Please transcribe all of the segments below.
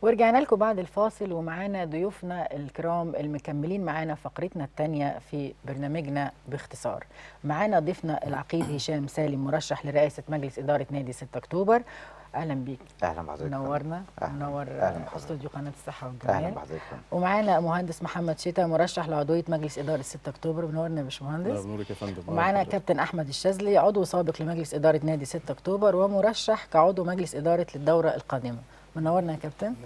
ورجعنا لكم بعد الفاصل ومعانا ضيوفنا الكرام المكملين معانا فقرتنا الثانية في برنامجنا باختصار معانا ضيفنا العقيد هشام سالم مرشح لرئاسة مجلس إدارة نادي 6 أكتوبر أهلا بيك اهلا بحضرتك نورنا أهلاً. منور أهلاً بحضرتك. استوديو قناة الصحة اهلا والجمال بحضرتك ومعانا مهندس محمد شتا مرشح لعضوية مجلس إدارة 6 أكتوبر منورنا يا باشمهندس بنورك يا فندم ومعانا كابتن احمد الشاذلي عضو سابق لمجلس اداره نادي 6 اكتوبر ومرشح كعضو مجلس اداره للدوره القادمه منورنا يا كابتن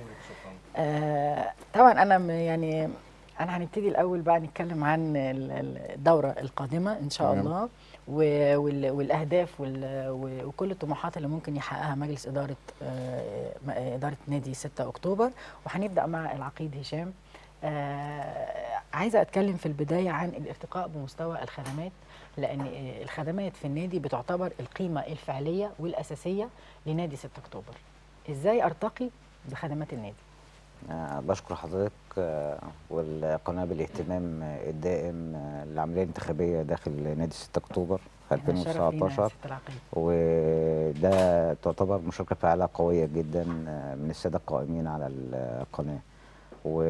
آه طبعا انا م- يعني انا هنبتدي الاول بقى نتكلم عن ال- ال- الدوره القادمه ان شاء تمام. الله و- وال- والاهداف وال- و- وكل الطموحات اللي ممكن يحققها مجلس اداره آه، م- اداره نادي 6 اكتوبر وهنبدا مع العقيد هشام آه عايزه اتكلم في البدايه عن الارتقاء بمستوى الخدمات لان آه، الخدمات في النادي بتعتبر القيمه الفعليه والاساسيه لنادي 6 اكتوبر ازاي ارتقي بخدمات النادي آه بشكر حضرتك آه والقناه بالاهتمام آه، الدائم آه للعمليه الانتخابيه داخل نادي 6 اكتوبر إحنا شرف لينا يا 2019 ست العقيد. وده تعتبر مشاركه فعاله قويه جدا آه، من الساده القائمين على القناه و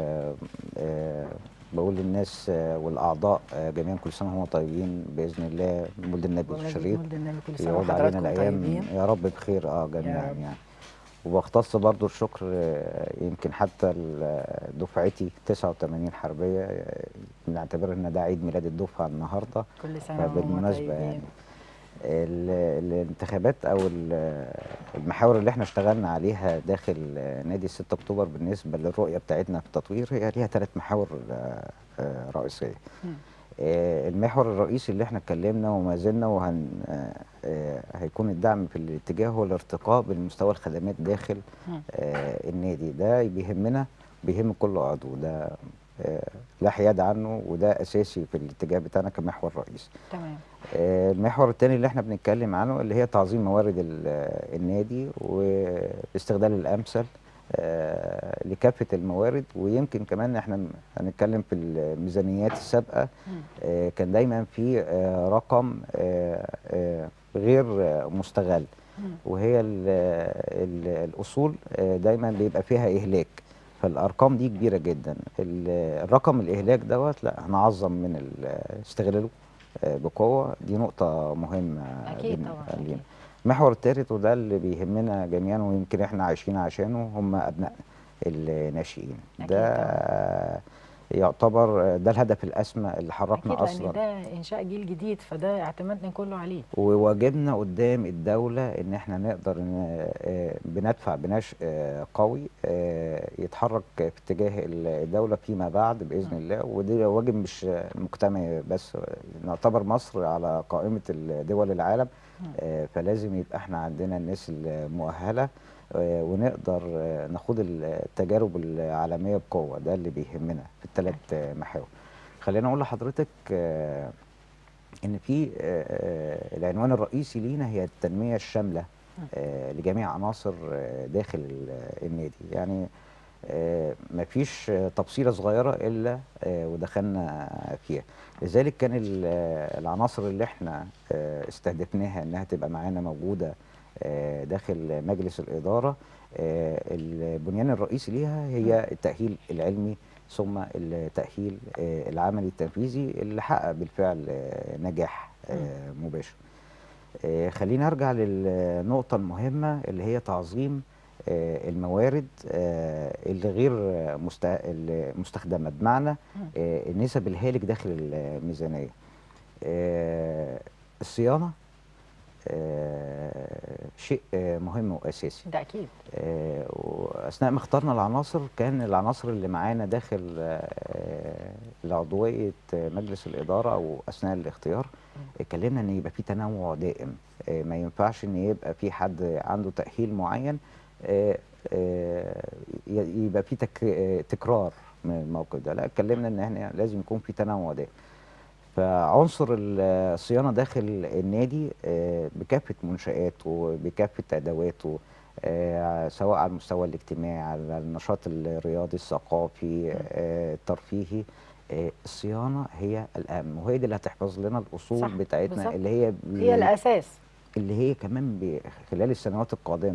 آه، بقول للناس آه، والاعضاء آه، جميعا كل سنه وهم طيبين باذن الله مولد النبي بمناسبة الشريف مولد النبي كل سنه يعود علينا وحضراتكم الايام طيبين يا رب بخير اه جميعا رب. يعني وبختص برضو الشكر آه، يمكن حتى ال- دفعتي 89 حربيه آه، نعتبر ان ده عيد ميلاد الدفعه النهارده كل سنه وهم فبالمناسبه طيبين يعني ال- الانتخابات او ال- المحاور اللي احنا اشتغلنا عليها داخل نادي 6 اكتوبر بالنسبه للرؤيه بتاعتنا في التطوير هي ليها ثلاث محاور آه، آه، رئيسيه مم. آه، المحور الرئيسي اللي احنا اتكلمنا وما زلنا وهن آه، آه، هيكون الدعم في الاتجاه هو الارتقاء بالمستوى الخدمات داخل مم. آه، النادي ده بيهمنا بيهم كل عضو ده آه، لا حياد عنه وده اساسي في الاتجاه بتاعنا كمحور رئيسي تمام آه، المحور الثاني اللي احنا بنتكلم عنه اللي هي تعظيم موارد ال- آه، النادي واستغلال الامثل آه، لكافه الموارد ويمكن كمان احنا م- هنتكلم في الميزانيات السابقه مم. آه، كان دايما في آه، رقم آه، آه، غير آه، مستغل مم. وهي ال ال الاصول آه، دايما بيبقى فيها اهلاك فالارقام دي كبيره جدا ال- الرقم الاهلاك دوت لا هنعظم من ال- استغلاله آه، بقوه دي نقطه مهمه اكيد بن- طبعا لينا. أكيد. المحور الثالث وده اللي بيهمنا جميعا ويمكن احنا عايشين عشانه هم ابنائنا الناشئين أكيد ده يعتبر ده الهدف الاسمى اللي حركنا اكيد اصلا لان ده انشاء جيل جديد فده اعتمادنا كله عليه وواجبنا قدام الدولة إن إحنا نقدر إن آه، بندفع بنشء آه، قوي آه، يتحرك في اتجاه الدولة فيما بعد بإذن مم. الله وده واجب مش مجتمعي بس نعتبر مصر على قائمة دول العالم مم. آه، فلازم يبقى إحنا عندنا الناس المؤهلة آه، ونقدر آه، نخوض التجارب العالمية بقوة ده اللي بيهمنا في الثلاث آه، محاور خلينا أقول لحضرتك آه، ان في آه، آه، العنوان الرئيسي لينا هي التنميه الشامله آه، لجميع عناصر آه، داخل ال- النادي يعني آه، مفيش آه، تفصيله صغيره الا آه، ودخلنا فيها لذلك كان ال- آه، العناصر اللي احنا آه، استهدفناها انها تبقى معانا موجوده آه، داخل مجلس الاداره آه، البنيان الرئيسي ليها هي التاهيل العلمي ثم التأهيل آه، العملي التنفيذي اللي حقق بالفعل آه، نجاح آه، مباشر آه، خلينا ارجع للنقطة المهمة اللي هي تعظيم آه، الموارد آه، اللي غير آه، مست- المستخدمة بمعنى آه، النسب الهالك داخل الميزانية آه، الصيانة آه، شيء آه، مهم وأساسي ده اكيد آه، واثناء ما اخترنا العناصر كان العناصر اللي معانا داخل آه، العضويه آه، مجلس الاداره او اثناء الاختيار اتكلمنا ان يبقى في تنوع دائم آه، ما ينفعش ان يبقى في حد عنده تاهيل معين آه، آه، ي- يبقى في تك- آه، تكرار من الموقف ده لا اتكلمنا ان احنا لازم يكون في تنوع دائم فعنصر الصيانه داخل النادي آه، بكافه منشاته بكافه ادواته آه، سواء على المستوى الاجتماعي على النشاط الرياضي الثقافي آه، الترفيهي آه، الصيانه هي الاهم وهي دي اللي هتحفظ لنا الاصول صح، بتاعتنا بالظبط. اللي هي هي الاساس اللي هي كمان ب- خلال السنوات القادمه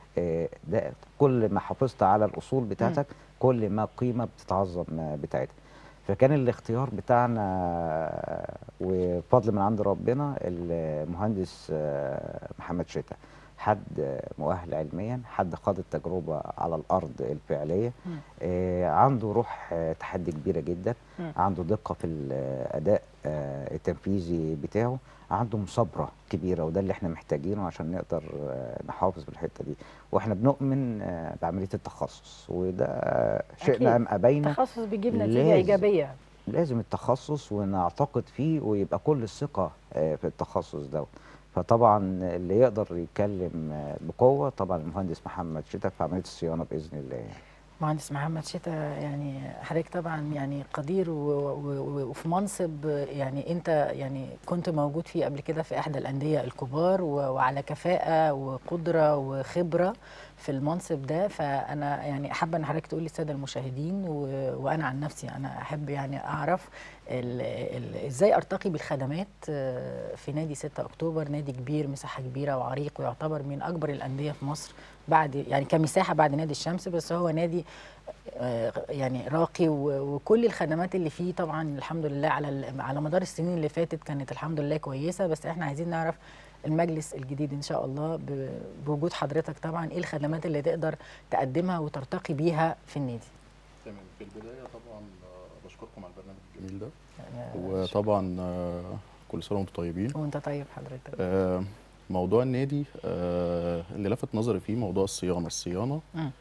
آه، ده كل ما حافظت على الاصول بتاعتك كل ما القيمه بتتعظم آه، بتاعتها فكان الاختيار بتاعنا آه، وفضل من عند ربنا المهندس آه، محمد شتا حد آه، مؤهل علميا حد خاض التجربه على الارض الفعليه مم. آه، عنده روح آه، تحدي كبيره جدا مم. عنده دقه في الاداء آه، التنفيذي بتاعه عنده مثابره كبيره وده اللي احنا محتاجينه عشان نقدر آه، نحافظ بالحته دي واحنا بنؤمن آه، بعمليه التخصص وده آه، شئنا ام ابينا التخصص بيجيب نتيجه لازم. ايجابيه لازم التخصص ونعتقد فيه ويبقى كل الثقه آه، في التخصص ده فطبعا اللي يقدر يتكلم آه، بقوه طبعا المهندس محمد شتا في عمليه الصيانه باذن الله يعني. مهندس محمد شتا يعني حضرتك طبعا يعني قدير و- و- و- وفي منصب يعني انت يعني كنت موجود فيه قبل كده في احدى الانديه الكبار و- وعلى كفاءه وقدره وخبره في المنصب ده فانا يعني احب ان حضرتك تقول للساده المشاهدين و- وانا عن نفسي انا احب يعني اعرف ال- ال- ازاي ارتقي بالخدمات آه، في نادي 6 اكتوبر نادي كبير مساحه كبيره وعريق ويعتبر من اكبر الانديه في مصر بعد يعني كمساحه بعد نادي الشمس بس هو نادي آه، يعني راقي و- وكل الخدمات اللي فيه طبعا الحمد لله على ال- على مدار السنين اللي فاتت كانت الحمد لله كويسه بس احنا عايزين نعرف المجلس الجديد ان شاء الله ب- بوجود حضرتك طبعا ايه الخدمات اللي تقدر تقدمها وترتقي بيها في النادي تمام في البدايه طبعا آه، بشكركم على البرنامج الجميل ده آه، وطبعا آه، كل سنه وانتم طيبين وانت طيب حضرتك آه، موضوع النادي آه، اللي لفت نظري فيه موضوع الصيانه الصيانه مم.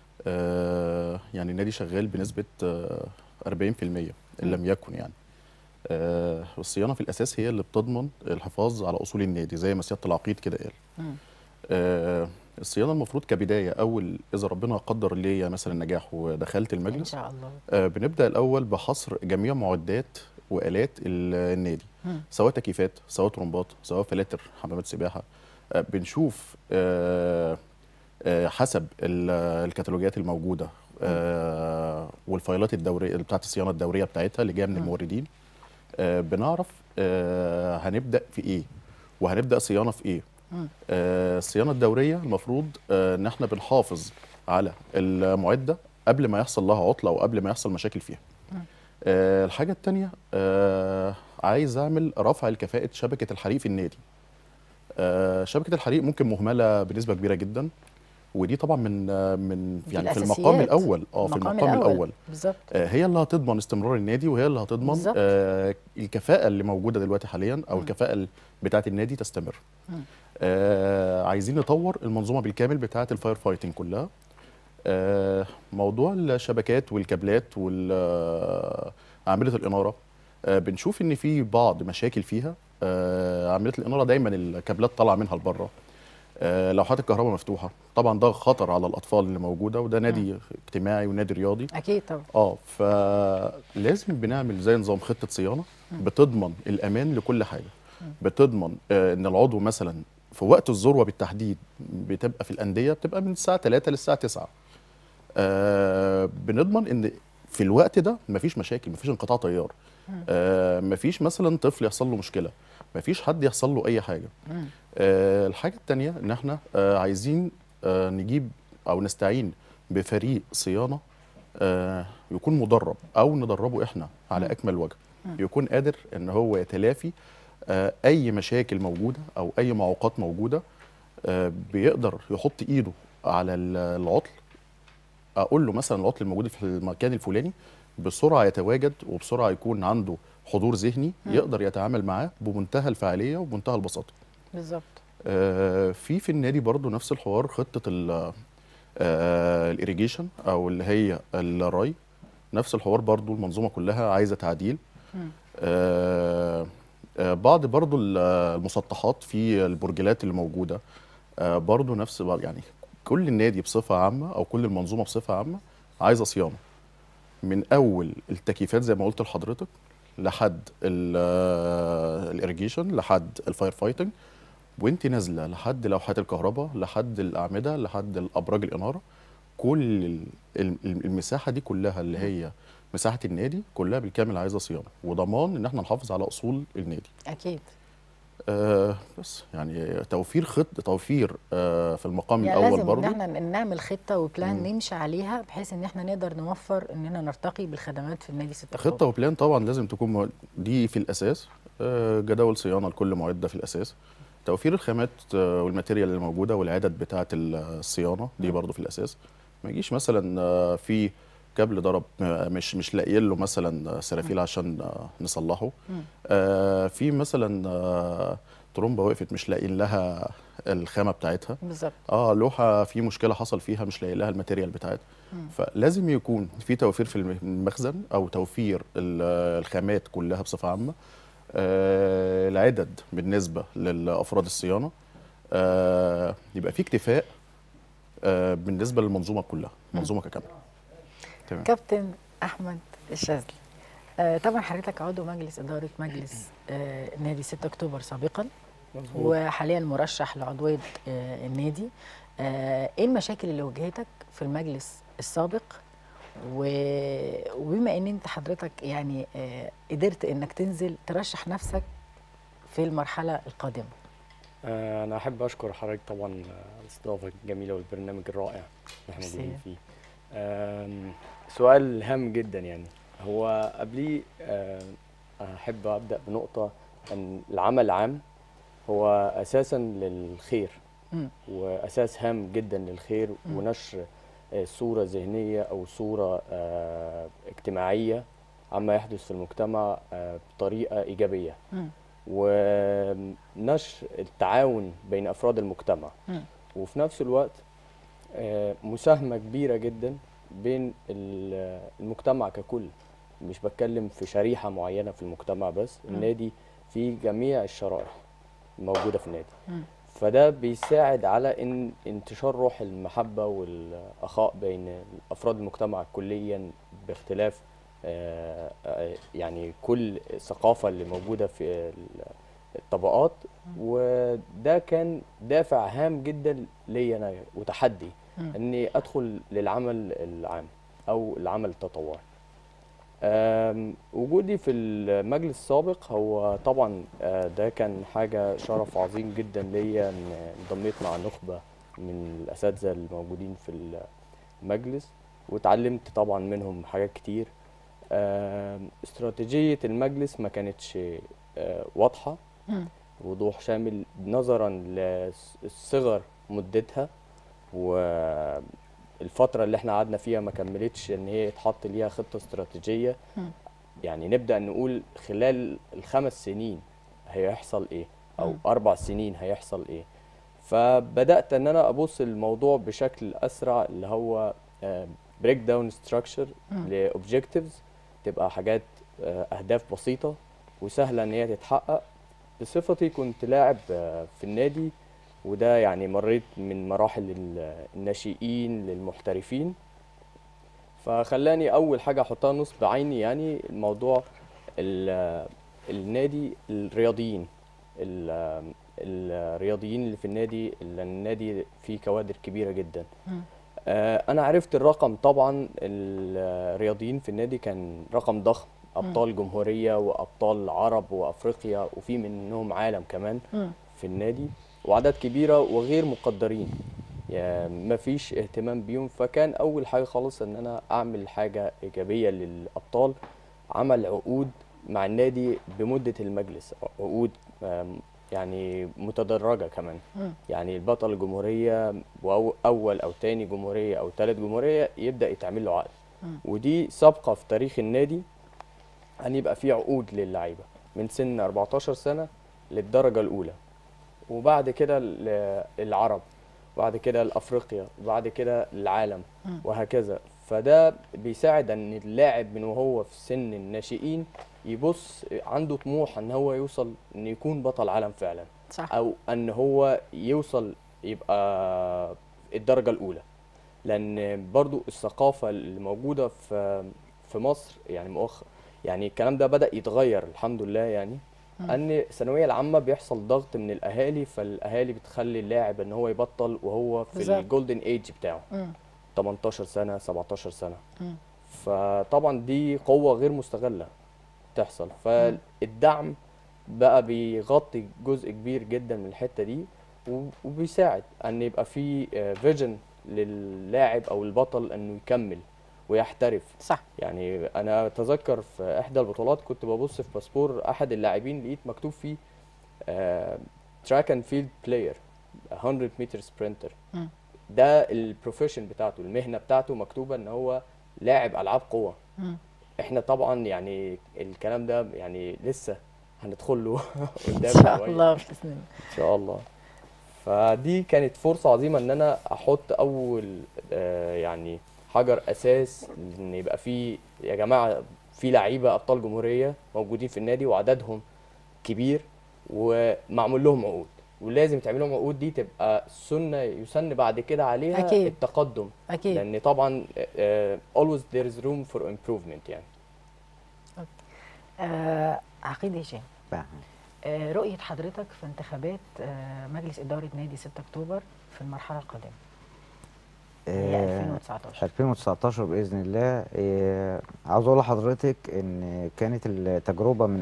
آه، يعني النادي شغال بنسبه آه، 40% ان لم يكن يعني آه، والصيانه في الاساس هي اللي بتضمن الحفاظ على اصول النادي زي ما سياده العقيد كده قال مم. آه، الصيانه المفروض كبدايه اول اذا ربنا قدر ليا مثلا نجاح ودخلت ان المجلس شاء الله آه، بنبدا الاول بحصر جميع معدات والات ال- النادي مم. سواء تكييفات سواء ترمبات سواء فلاتر حمامات سباحه آه، بنشوف آه، آه، حسب ال- الكتالوجات الموجوده آه، والفايلات الدوريه بتاعت الصيانه الدوريه بتاعتها اللي جايه من مم. الموردين آه، بنعرف آه، هنبدا في ايه وهنبدا صيانه في ايه مم. آه، الصيانه الدوريه المفروض آه، ان احنا بنحافظ على المعده قبل ما يحصل لها عطله او قبل ما يحصل مشاكل فيها مم. آه، الحاجه الثانيه عايز اعمل رفع الكفاءه شبكه الحريق في النادي آه، شبكه الحريق ممكن مهمله بنسبه كبيره جدا ودي طبعا من آه، من دي يعني في الأساسيات. المقام الاول اه في المقام الاول بالظبط آه، هي اللي هتضمن استمرار النادي وهي اللي هتضمن بالظبط. آه الكفاءة اللي موجودة دلوقتي حاليا أو مم. الكفاءة ال- بتاعة النادي تستمر. مم. آه عايزين نطور المنظومة بالكامل بتاعة الفاير فايتنج كلها. آه موضوع الشبكات والكابلات وعاملة الإنارة آه بنشوف إن في بعض مشاكل فيها آه عاملة الإنارة دايما الكابلات طالعة منها لبره. آه لوحات الكهرباء مفتوحة طبعا ده خطر على الأطفال اللي موجودة وده نادي اجتماعي ونادي رياضي اكيد طبعا اه فلازم بنعمل زي نظام خطه صيانه بتضمن الامان لكل حاجه بتضمن آه ان العضو مثلا في وقت الذروه بالتحديد بتبقى في الانديه بتبقى من الساعه 3 للساعه 9 آه بنضمن ان في الوقت ده مفيش مشاكل مفيش انقطاع تيار آه مفيش مثلا طفل يحصل له مشكله مفيش حد يحصل له اي حاجه مم. آه الحاجه الثانيه ان احنا آه عايزين آه نجيب او نستعين بفريق صيانه آه يكون مدرب او ندربه احنا على اكمل وجه يكون قادر ان هو يتلافي آه اي مشاكل موجوده او اي معوقات موجوده آه بيقدر يحط ايده على ال- العطل اقول له مثلا العطل الموجود في المكان الفلاني بسرعه يتواجد وبسرعه يكون عنده حضور ذهني يقدر يتعامل معاه بمنتهى الفعاليه وبمنتهى البساطه بالظبط آه، في في النادي برضو نفس الحوار خطه ال الاريجيشن او اللي هي الري نفس الحوار برضو المنظومه كلها عايزه تعديل مم. آه، آه، بعض برضو ال- المسطحات في البرجلات اللي موجوده آه، برضو نفس بر- يعني كل النادي بصفه عامه او كل المنظومه بصفه عامه عايزه صيانه من اول التكييفات زي ما قلت لحضرتك لحد الاريجيشن لحد الفاير فايتنج وانت نازله لحد لوحات الكهرباء لحد الاعمده لحد الابراج الاناره كل ال- ال- المساحه دي كلها اللي هي مساحه النادي كلها بالكامل عايزه صيانه وضمان ان احنا نحافظ على اصول النادي اكيد آه بس يعني توفير خط توفير آه في المقام يعني الاول لازم ان برضه احنا نعمل خطه وبلان مم. نمشي عليها بحيث ان احنا نقدر نوفر اننا نرتقي بالخدمات في النادي 6 خطه وبلان طبعا لازم تكون مو- دي في الاساس آه، جداول صيانه لكل معده في الاساس توفير الخامات آه، والماتيريال اللي موجوده والعدد بتاعه الصيانه دي برضو في الاساس ما يجيش مثلا آه، في كابل ضرب آه، مش مش لاقيين له مثلا سرافيل عشان آه، نصلحه مم. آه، في مثلا آه، ترومبه وقفت مش لاقيين لها الخامه بتاعتها بالظبط اه لوحه في مشكله حصل فيها مش لاقي لها الماتيريال بتاعتها مم. فلازم يكون في توفير في المخزن او توفير ال- الخامات كلها بصفه عامه آه العدد بالنسبه لافراد الصيانه آه يبقى في اكتفاء آه بالنسبه للمنظومه كلها منظومه ككامله تمام كابتن احمد الشاذلي آه طبعا حضرتك عضو مجلس اداره مجلس آه نادي 6 اكتوبر سابقا وحاليا مرشح لعضويه آه النادي آه ايه المشاكل اللي واجهتك في المجلس السابق و- وبما ان انت حضرتك يعني آه قدرت انك تنزل ترشح نفسك في المرحله القادمه آه، أنا أحب أشكر حضرتك طبعا آه، الاستضافة الجميلة والبرنامج الرائع اللي احنا ميرسي. موجودين فيه. آم، سؤال هام جدا يعني هو قبليه آه، أحب أبدأ بنقطة أن العمل العام هو أساسا للخير مم. وأساس هام جدا للخير مم. ونشر آه، صورة ذهنية أو صورة آه، اجتماعية عما يحدث في المجتمع آه، بطريقة إيجابية. مم. ونشر التعاون بين افراد المجتمع مم. وفي نفس الوقت آه، مساهمه كبيره جدا بين ال- المجتمع ككل مش بتكلم في شريحه معينه في المجتمع بس مم. النادي في جميع الشرائح الموجوده في النادي مم. فده بيساعد على ان انتشار روح المحبه والاخاء بين افراد المجتمع كليا باختلاف آه، آه، يعني كل الثقافه اللي موجوده في ال- الطبقات وده كان دافع هام جدا ليا انا وتحدي مم. اني ادخل للعمل العام او العمل التطوعي آم، وجودي في المجلس السابق هو طبعا آه، ده كان حاجة شرف عظيم جدا ليا ان انضميت مع نخبة من الأساتذة الموجودين في المجلس واتعلمت طبعا منهم حاجات كتير آم، استراتيجية المجلس ما كانتش آه، واضحة مم. وضوح شامل نظرا لصغر مدتها والفترة اللي احنا قعدنا فيها ما كملتش ان هي يتحط ليها خطة استراتيجية مم. يعني نبدأ نقول خلال الخمس سنين هيحصل ايه او مم. اربع سنين هيحصل ايه فبدأت ان انا ابص الموضوع بشكل اسرع اللي هو بريك داون ستراكشر مم. لاوبجكتيفز تبقى حاجات آه، اهداف بسيطة وسهلة ان هي تتحقق بصفتي كنت لاعب آه، في النادي وده يعني مريت من مراحل ال- الناشئين للمحترفين فخلاني اول حاجه احطها نصب عيني يعني الموضوع ال- النادي الرياضيين ال- الرياضيين اللي في النادي لان النادي فيه كوادر كبيره جدا مم. آه، انا عرفت الرقم طبعا الرياضيين في النادي كان رقم ضخم ابطال جمهوريه وابطال عرب وافريقيا وفي منهم عالم كمان مم. في النادي وأعداد كبيرة وغير مقدرين يعني مفيش اهتمام بيهم فكان أول حاجة خالص إن أنا أعمل حاجة إيجابية للأبطال عمل عقود مع النادي بمدة المجلس عقود آم، يعني متدرجة كمان مم. يعني البطل الجمهورية وأول أو تاني جمهورية أو تالت جمهورية يبدأ يتعمل له عقد مم. ودي سابقة في تاريخ النادي أن يبقى في عقود للعيبة من سن 14 سنة للدرجة الأولى وبعد كده ل- العرب وبعد كده لأفريقيا وبعد كده العالم مم. وهكذا فده بيساعد ان اللاعب من وهو في سن الناشئين يبص عنده طموح ان هو يوصل ان يكون بطل عالم فعلا صح او ان هو يوصل يبقى الدرجة الاولى لان برضو الثقافة اللي موجودة في في مصر يعني مؤخر يعني الكلام ده بدأ يتغير الحمد لله يعني مم. ان الثانويه العامه بيحصل ضغط من الاهالي فالاهالي بتخلي اللاعب ان هو يبطل وهو في بالظبط. الجولدن ايج بتاعه مم. 18 سنه 17 سنه مم. فطبعا دي قوه غير مستغله تحصل فالدعم بقى بيغطي جزء كبير جدا من الحته دي و- وبيساعد ان يبقى في فيجن للاعب او البطل انه يكمل ويحترف صح يعني انا اتذكر في احدى البطولات كنت ببص في باسبور احد اللاعبين لقيت مكتوب فيه تراك اند فيلد بلاير 100 متر سبرنتر مم. ده البروفيشن بتاعته المهنه بتاعته مكتوبه ان هو لاعب العاب قوه مم. احنا طبعا يعني الكلام ده يعني لسه هندخل له قدام ان شاء شوية. الله باذن الله ان شاء الله فدي كانت فرصه عظيمه ان انا احط اول آه، يعني حجر اساس ان يبقى في يا جماعه في لعيبه ابطال جمهوريه موجودين في النادي وعددهم كبير ومعمول لهم عقود ولازم تعمل لهم عقود دي تبقى سنه يسن بعد كده عليها أكيد. التقدم اكيد لان طبعا آه، always there is room for improvement يعني آه عقيد هشام فاهم. آه رؤيه حضرتك في انتخابات آه مجلس اداره نادي 6 اكتوبر في المرحله القادمه هي آه، 2019 2019 باذن الله آه، عاوز اقول لحضرتك ان كانت التجربه من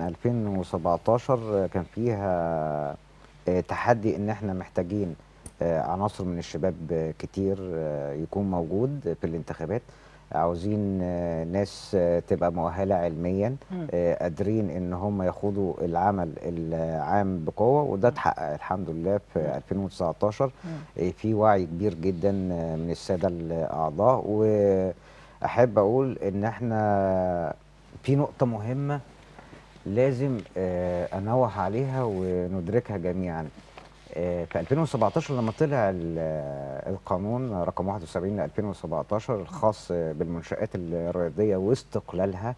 2017 كان فيها آه، تحدي ان احنا محتاجين آه، عناصر من الشباب آه، كتير آه، يكون موجود في الانتخابات عاوزين آه، ناس آه، تبقى مؤهله علميا مم. آه، قادرين ان هم يخوضوا العمل العام بقوه وده اتحقق الحمد لله في 2019 مم. آه، في وعي كبير جدا آه، من الساده الاعضاء واحب اقول ان احنا في نقطه مهمه لازم آه، انوه عليها وندركها جميعا آه، في 2017 لما طلع ال- آه، القانون رقم 71 ل 2017 الخاص آه، بالمنشآت الرياضية واستقلالها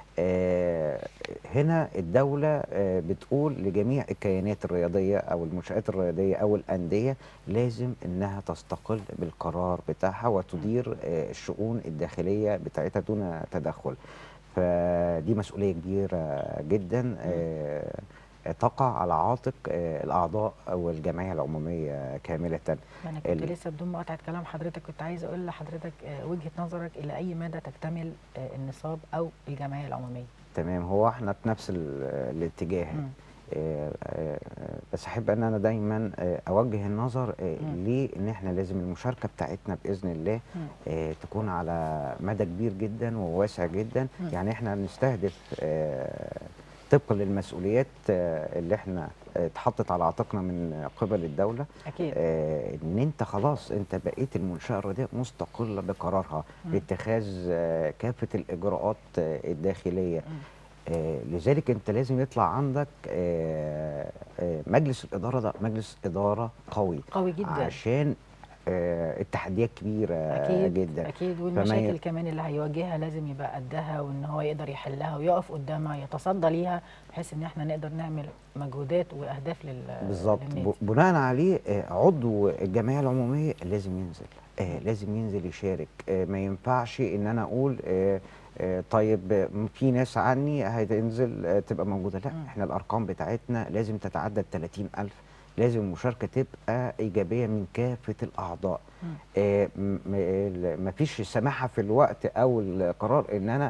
آه، هنا الدولة آه، بتقول لجميع الكيانات الرياضية أو المنشآت الرياضية أو الأندية لازم إنها تستقل بالقرار بتاعها وتدير آه، الشؤون الداخلية بتاعتها دون تدخل فدي مسؤولية كبيرة جدا آه، تقع على عاتق آه، الأعضاء أو الجمعية العمومية كاملة ما انا كنت ال- لسه بدون مقاطعه كلام حضرتك كنت عايز اقول لحضرتك آه، وجهه نظرك الى اي مدى تكتمل آه، النصاب او الجمعيه العموميه تمام هو احنا في نفس ال- الاتجاه مم. آه، آه، بس احب ان انا دايما آه، اوجه النظر آه، مم. ليه ان احنا لازم المشاركه بتاعتنا باذن الله مم. آه، تكون على مدى كبير جدا وواسع جدا مم. يعني احنا نستهدف آه، طبقا للمسؤوليات آه، اللي احنا آه، اتحطت على عاتقنا من قبل الدوله اكيد آه، ان انت خلاص انت بقيت المنشاه الرياضيه مستقله بقرارها مم. باتخاذ آه، كافه الاجراءات آه، الداخليه مم. آه، لذلك انت لازم يطلع عندك آه، آه، مجلس الاداره ده مجلس اداره قوي قوي جدا عشان آه، التحديات كبيره اكيد جدا اكيد فما والمشاكل ي- كمان اللي هيواجهها لازم يبقى قدها وان هو يقدر يحلها ويقف قدامها يتصدى ليها بحيث ان احنا نقدر نعمل مجهودات واهداف لل بالظبط للنادي. ب- بناء عليه آه، عضو الجمعيه العموميه لازم ينزل آه لازم ينزل يشارك آه ما ينفعش ان انا اقول آه آه طيب آه، في ناس عني هتنزل آه تبقى موجوده لا مم. احنا الارقام بتاعتنا لازم تتعدى ال 30000 لازم المشاركه تبقى ايجابيه من كافه الاعضاء مم. آه م- م- ال- مفيش سماحه في الوقت او القرار ان انا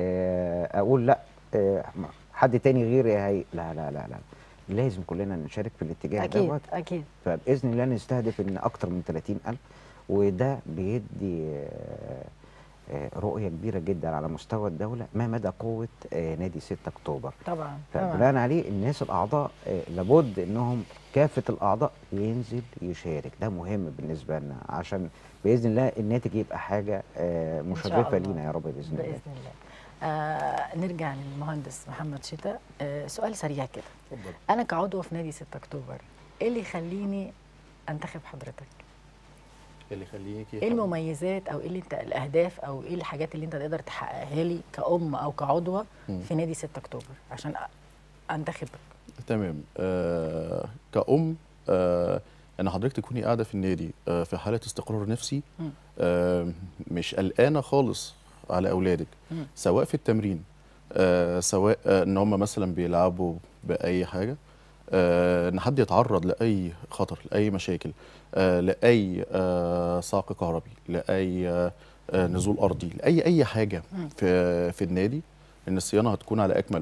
آه اقول لا آه حد تاني غيري هي لا لا لا لا لازم كلنا نشارك في الاتجاه اكيد دوت اكيد فباذن الله نستهدف ان اكتر من 30000 وده بيدي آه، آه، رؤيه كبيره جدا على مستوى الدوله ما مدى قوه آه، نادي 6 اكتوبر طبعا طبعا فبناء عليه الناس الاعضاء آه، لابد انهم كافه الاعضاء ينزل يشارك ده مهم بالنسبه لنا عشان باذن الله الناتج يبقى حاجه آه، شاء مشرفه الله. لينا يا رب باذن الله باذن الله آه نرجع للمهندس محمد شتاء آه سؤال سريع كده اتفضل انا كعضو في نادي 6 اكتوبر ايه اللي يخليني انتخب حضرتك اللي يخليك ايه المميزات او ايه اللي انت الاهداف او ايه الحاجات اللي انت تقدر تحققها لي كأم او كعضوة مم. في نادي 6 اكتوبر عشان أ- انتخبك تمام آه كأم آه ان حضرتك تكوني قاعده في النادي آه في حاله استقرار نفسي مم. آه مش قلقانه خالص على اولادك مم. سواء في التمرين آه سواء آه ان هم مثلا بيلعبوا باي حاجه آه ان حد يتعرض لاي خطر لاي مشاكل آه لاي آه صعق كهربي لاي آه آه نزول ارضي لاي اي حاجه مم. في في النادي ان الصيانه هتكون على اكمل وجه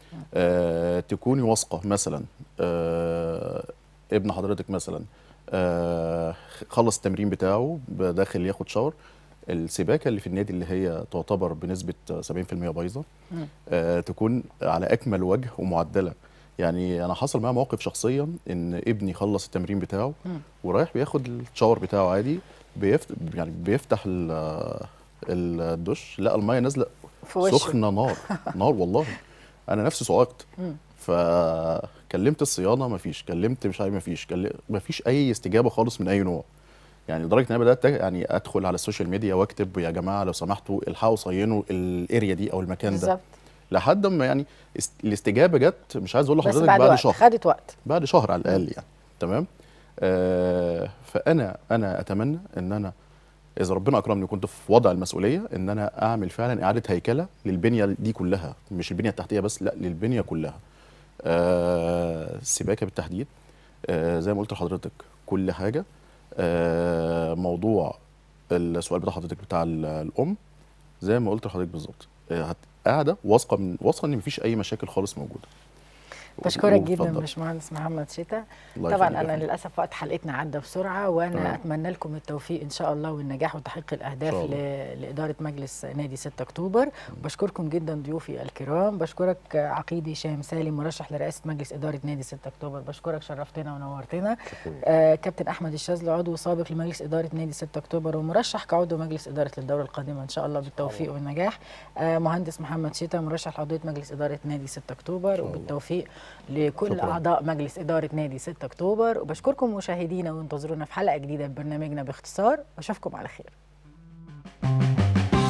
آه تكوني واثقه مثلا آه ابن حضرتك مثلا آه خلص التمرين بتاعه داخل ياخد شاور السباكه اللي في النادي اللي هي تعتبر بنسبه 70% بايظه آه تكون على اكمل وجه ومعدله يعني انا حصل معايا موقف شخصيا ان ابني خلص التمرين بتاعه مم. ورايح بياخد الشاور بتاعه عادي بيفتح يعني بيفتح ال- الدش لقى الميه نازله في وشه سخنه نار نار والله انا نفسي صعقت مم. فكلمت الصيانه مفيش كلمت مش عارف مفيش كل... مفيش اي استجابه خالص من اي نوع يعني لدرجه ان انا بدات يعني ادخل على السوشيال ميديا واكتب يا جماعه لو سمحتوا الحقوا صينوا الاريا دي او المكان ده بالظبط لحد ما يعني است... الاستجابه جت مش عايز اقول بس لحضرتك بعد بعد, وقت شهر خدت وقت بعد شهر على الاقل يعني تمام آه فانا انا اتمنى ان انا اذا ربنا اكرمني وكنت في وضع المسؤوليه ان انا اعمل فعلا اعاده هيكله للبنيه دي كلها مش البنيه التحتيه بس لا للبنيه كلها آه السباكه بالتحديد آه زي ما قلت لحضرتك كل حاجه آه موضوع السؤال بتاع حضرتك بتاع ال- الام زي ما قلت لحضرتك بالظبط آه، هت- قاعده واثقه من واثقه ان مفيش اي مشاكل خالص موجوده بشكرك جدا واتفضل. باشمهندس محمد شتا الله طبعا يخليك يا انا فندم. للاسف وقت حلقتنا عدى بسرعه وانا تمام. اتمنى لكم التوفيق ان شاء الله والنجاح وتحقيق الاهداف إن شاء ل- لاداره مجلس نادي 6 اكتوبر بشكركم جدا ضيوفي الكرام بشكرك عقيدي هشام سالم مرشح لرئاسه مجلس اداره نادي 6 اكتوبر بشكرك شرفتنا ونورتنا آه كابتن احمد الشاذلي عضو سابق لمجلس اداره نادي 6 اكتوبر ومرشح كعضو مجلس اداره للدوره القادمه ان شاء الله بالتوفيق والنجاح آه مهندس محمد شتا مرشح لعضويه مجلس اداره نادي 6 اكتوبر الله. وبالتوفيق لكل شكراً. اعضاء مجلس اداره نادي 6 اكتوبر وبشكركم مشاهدينا وانتظرونا في حلقه جديده من برنامجنا باختصار واشوفكم على خير